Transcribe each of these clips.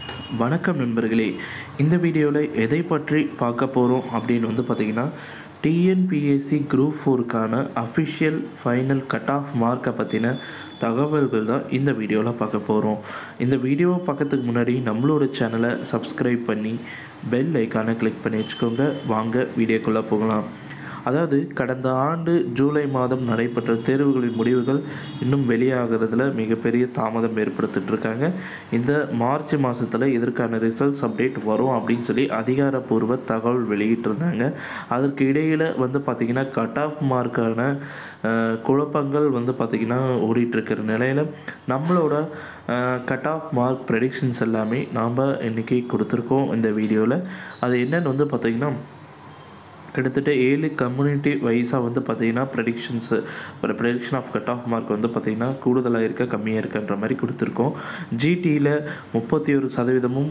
வணக்கம் நண்பர்களே இந்த வீடியோவில் எதை பற்றி பார்க்க போகிறோம் அப்படின்னு வந்து பார்த்திங்கன்னா டிஎன்பிஎஸ்சி குரூப் ஃபோருக்கான அஃபிஷியல் ஃபைனல் கட் ஆஃப் மார்க்கை பற்றின தகவல்கள் தான் இந்த வீடியோவில் பார்க்க போகிறோம் இந்த வீடியோவை பார்க்கறதுக்கு முன்னாடி நம்மளோட சேனலை சப்ஸ்கிரைப் பண்ணி பெல் ஐக்கானை கிளிக் பண்ணி வச்சுக்கோங்க வாங்க வீடியோக்குள்ளே போகலாம் அதாவது கடந்த ஆண்டு ஜூலை மாதம் நடைபெற்ற தேர்வுகளின் முடிவுகள் இன்னும் வெளியாகிறதுல மிகப்பெரிய தாமதம் ஏற்படுத்திட்டு இருக்காங்க இந்த மார்ச் மாதத்தில் இதற்கான ரிசல்ட்ஸ் அப்டேட் வரும் அப்படின்னு சொல்லி அதிகாரப்பூர்வ தகவல் வெளியிட்டிருந்தாங்க அதற்கு இடையில் வந்து பார்த்திங்கன்னா கட் ஆஃப் மார்க்கான குழப்பங்கள் வந்து பார்த்திங்கன்னா ஓடிட்டுருக்கிற நிலையில் நம்மளோட கட் ஆஃப் மார்க் ப்ரெடிக்ஷன்ஸ் எல்லாமே நாம் இன்றைக்கி கொடுத்துருக்கோம் இந்த வீடியோவில் அது என்னென்னு வந்து பார்த்திங்கன்னா கிட்டத்தட்ட ஏழு கம்யூனிட்டி வைஸாக வந்து பார்த்திங்கன்னா ப்ரெடிக்ஷன்ஸு ஒரு prediction of cut off mark வந்து பார்த்திங்கன்னா கூடுதலாக இருக்க கம்மியாக இருக்குன்ற மாதிரி கொடுத்துருக்கோம் ஜிடியில் முப்பத்தி ஒரு சதவீதமும்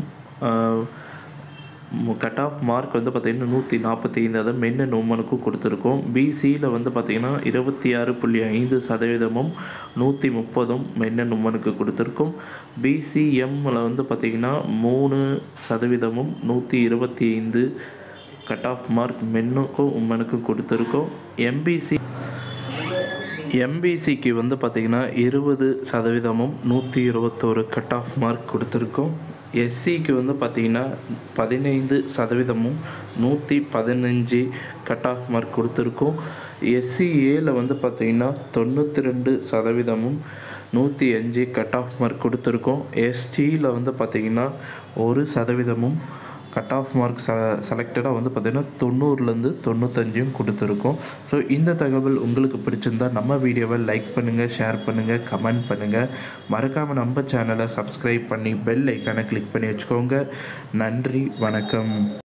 கட் ஆஃப் மார்க் வந்து பார்த்திங்கன்னா நூற்றி நாற்பத்தி ஐந்து அதை மென்னு நோமனுக்கும் கொடுத்துருக்கோம் பிசியில் வந்து பார்த்திங்கன்னா இருபத்தி ஆறு புள்ளி ஐந்து சதவீதமும் நூற்றி முப்பதும் மென்ன நும்மனுக்கு கொடுத்துருக்கோம் பிசிஎம்மில் வந்து பார்த்திங்கன்னா மூணு சதவீதமும் நூற்றி இருபத்தி ஐந்து கட் ஆஃப் மார்க் மென்னுக்கும் உமனுக்கும் கொடுத்துருக்கோம் எம்பிசி எம்பிசிக்கு வந்து பார்த்திங்கன்னா இருபது சதவீதமும் நூற்றி இருபத்தோரு கட் ஆஃப் மார்க் கொடுத்துருக்கோம் எஸ்சிக்கு வந்து பார்த்திங்கன்னா பதினைந்து சதவீதமும் நூற்றி பதினஞ்சு கட் ஆஃப் மார்க் கொடுத்துருக்கோம் எஸ்சி ஏல வந்து பார்த்திங்கன்னா தொண்ணூற்றி ரெண்டு சதவீதமும் நூற்றி அஞ்சு கட் ஆஃப் மார்க் கொடுத்துருக்கோம் எஸ்டியில் வந்து பார்த்திங்கன்னா ஒரு சதவீதமும் கட் ஆஃப் மார்க் செ செலக்டடாக வந்து பார்த்திங்கன்னா தொண்ணூறுலேருந்து தொண்ணூத்தஞ்சையும் கொடுத்துருக்கோம் ஸோ இந்த தகவல் உங்களுக்கு பிடிச்சிருந்தா நம்ம வீடியோவை லைக் பண்ணுங்கள் ஷேர் பண்ணுங்கள் கமெண்ட் பண்ணுங்கள் மறக்காமல் நம்ம சேனலை சப்ஸ்கிரைப் பண்ணி பெல் ஐக்கானை கிளிக் பண்ணி வச்சுக்கோங்க நன்றி வணக்கம்